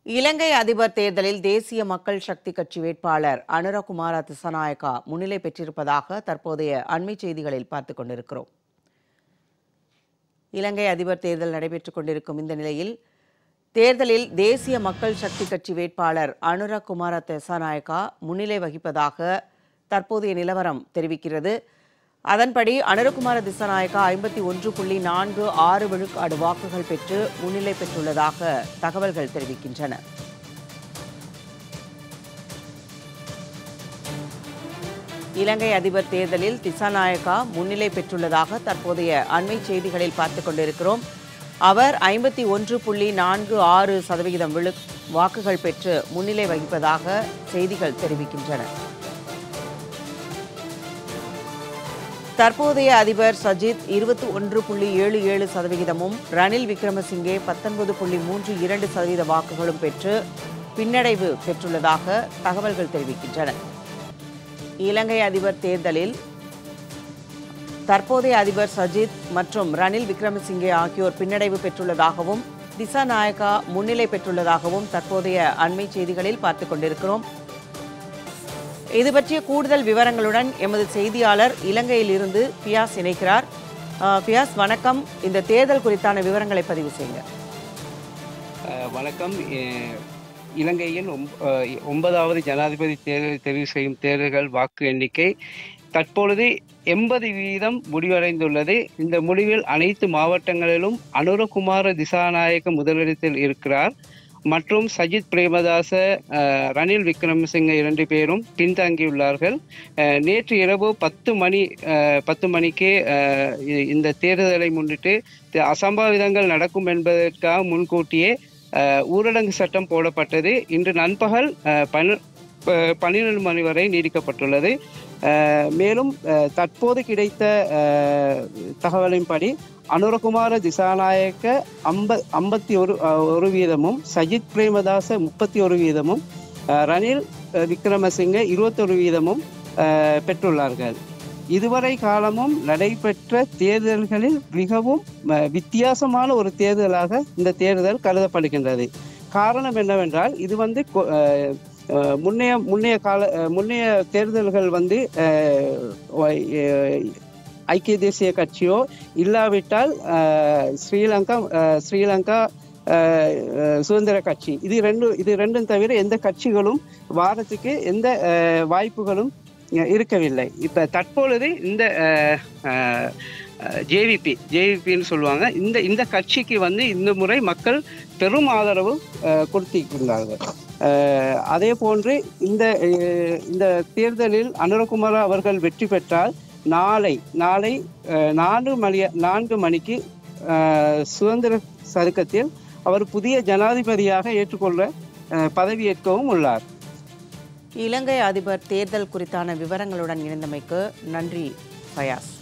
இலங்கை அதிபர் தேர்தலில் தேசிய மக்கள் சக்தி கட்சி வேட்பாளர் அனுரகுமார திசநாயக்கா முன்னிலை பெற்றிருப்பதாக தற்போதைய அண்மை செய்திகளில் பார்த்துக் கொண்டிருக்கிறோம் இலங்கை அதிபர் தேர்தல் நடைபெற்றுக் கொண்டிருக்கும் இந்த நிலையில் தேர்தலில் தேசிய மக்கள் சக்தி கட்சி வேட்பாளர் அனுரகுமார திசாநாயக்கா முன்னிலை வகிப்பதாக தற்போதைய நிலவரம் தெரிவிக்கிறது அதன்படி அனுரகுமார திசாநாயக்கா ஐம்பத்தி ஒன்று புள்ளி நான்கு ஆறு விழுக்காடு வாக்குகள் பெற்று முன்னிலை பெற்றுள்ளதாக தகவல்கள் தெரிவிக்கின்றன இலங்கை அதிபர் தேர்தலில் திசாநாயக்கா முன்னிலை பெற்றுள்ளதாக தற்போதைய அண்மை செய்திகளில் பார்த்துக் கொண்டிருக்கிறோம் அவர் ஐம்பத்தி ஒன்று புள்ளி நான்கு ஆறு சதவிகிதம் விழு வாக்குகள் பெற்று முன்னிலை வகிப்பதாக செய்திகள் தெரிவிக்கின்றன தற்போதைய அதிபர் சஜித் இருபத்தி ஒன்று புள்ளி ஏழு ஏழு சதவிகிதமும் ரணில் விக்ரமசிங்கே பத்தொன்பது புள்ளி மூன்று இரண்டு சதவீத வாக்குகளும் பெற்று பின்னடைவு பெற்றுள்ளதாக தகவல்கள் தெரிவிக்கின்றன இலங்கை அதிபர் தேர்தலில் தற்போதைய அதிபர் சஜித் மற்றும் ரணில் விக்ரமசிங்கே ஆகியோர் பின்னடைவு பெற்றுள்ளதாகவும் திசா நாயக்கா முன்னிலை பெற்றுள்ளதாகவும் தற்போதைய அண்மை செய்திகளில் பார்த்துக் கொண்டிருக்கிறோம் இது பற்றிய கூடுதல் விவரங்களுடன் எமது செய்தியாளர் இலங்கையில் இருந்து பியாஸ் இணைக்கிறார் அஹ், பியாஸ் வணக்கம் இந்த தேர்தல் குறித்தான விவரங்களை பதிவு செய்யுங்க அஹ் வணக்கம் அஹ் இலங்கையில் ஒம்ப- அஹ் ஒன்பதாவது ஜனாதிபதி தேர்தல் தெரிவு செய்யும் தேர்தல்கள் வாக்கு எண்ணிக்கை தற்பொழுது எண்பது வீதம் முடிவடைந்துள்ளது இந்த முடிவில் அனைத்து மாவட்டங்களிலும் அனுரகுமார திசாநாயக்க முதலிடத்தில் இருக்கிறார் மற்றும் சஜித் பிரேமதாச அஹ், ரணில் விக்ரமசிங்க இரண்டு பேரும் பின்தங்கியுள்ளார்கள் அஹ், நேற்று இரவு பத்து மணி அஹ், பத்து மணிக்கு அஹ், இ- இந்த தேர்தலை முன்னிட்டு த- அசம்பாவிதங்கள் நடக்கும் என்பதற்காக முன்கூட்டியே அஹ், ஊரடங்கு சட்டம் போடப்பட்டது இன்று நண்பகல் அஹ், பன்ன- ப- பன்னிரண்டு மணி வரை நீடிக்கப்பட்டுள்ளது அஹ், மேலும் அஹ், தற்போது கிடைத்த அஹ், தகவலின்படி அனுரகுமார திசாநாயக்க ஐம்ப ஐம்பத்தி ஒரு அஹ், ஒரு வீதமும் சஜித் பிரேமதாச முப்பத்தி ஒரு வீதமும் அஹ், ரணில் அஹ், விக்ரமசிங்க இருபத்தொரு வீதமும் அஹ், பெற்றுள்ளார்கள் இதுவரை காலமும் நடைபெற்ற தேர்தல்களில் மிகவும் அஹ், வித்தியாசமான ஒரு தேர்தலாக இந்த தேர்தல் கருதப்படுகின்றது காரணம் என்னவென்றால் இது வந்து கொ- அஹ், அஹ், முன்னைய முன்னைய கால அஹ், முன்னைய தேர்தல்கள் வந்து அஹ், ஒ- அஹ், ஐக்கிய தேசிய கட்சியோ இல்லாவிட்டால் அஹ், ஸ்ரீலங்கா அஹ், ஸ்ரீலங்கா அஹ், அஹ், சுதந்திர கட்சி இது ரெண்டு இது ரெண்டும் தவிர எந்த கட்சிகளும் வாரத்துக்கு எந்த அஹ், வாய்ப்புகளும் அஹ், இருக்கவில்லை இப்ப தற்பொழுது இந்த ஜேவிபி ஜேவிபின்னு சொல்லுவாங்க இந்த இந்த கட்சிக்கு வந்து இந்த முறை மக்கள் பெரும் ஆதரவு அஹ், கொடுத்திருக்கிறார்கள் அஹ், அதே போன்று இந்த அஹ், இந்த தேர்தலில் அனுரகுமார அவர்கள் வெற்றி பெற்றால் நாளை நாளை அஹ், நான்கு மணி நான்கு மணிக்கு அஹ், சுதந்திர சதுக்கத்தில் அவர் புதிய ஜனாதிபதியாக ஏற்றுக்கொள்ள அஹ், பதவியேற்கவும் உள்ளார் இலங்கை அதிபர் தேர்தல் குறித்தான விவரங்களுடன் இணைந்தமைக்கு நன்றி ஃபயாஸ்